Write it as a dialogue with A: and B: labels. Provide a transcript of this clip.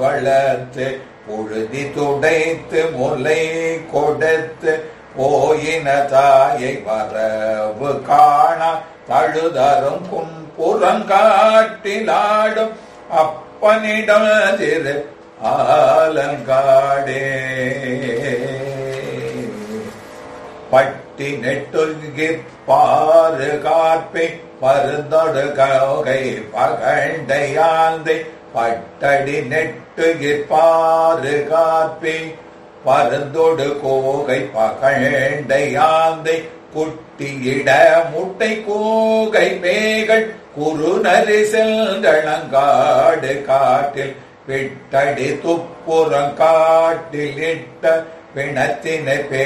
A: வளர்த்து புழுதி துடைத்து முலை கொடுத்து போயின தாயை வரவு காண தழுதரும் கும்புறங்காட்டிலாடும் அப்பனிடம் திரு ஆலங்காடே பட்டி நெட்டுகிற் பாரு காப்பை பருந்தொடு கௌகை பகண்டையாந்தை பட்டடி நெட்டுகிற் பாரு காப்பை பருந்தொடு கோகை பகண்டையாந்தை குட்டியிட முட்டை கோகை பேகள் குறுநரி செல்தளங்காடு காட்டில் விட்டடி துப்புறம் காட்டில் இட்ட பிணத்தினை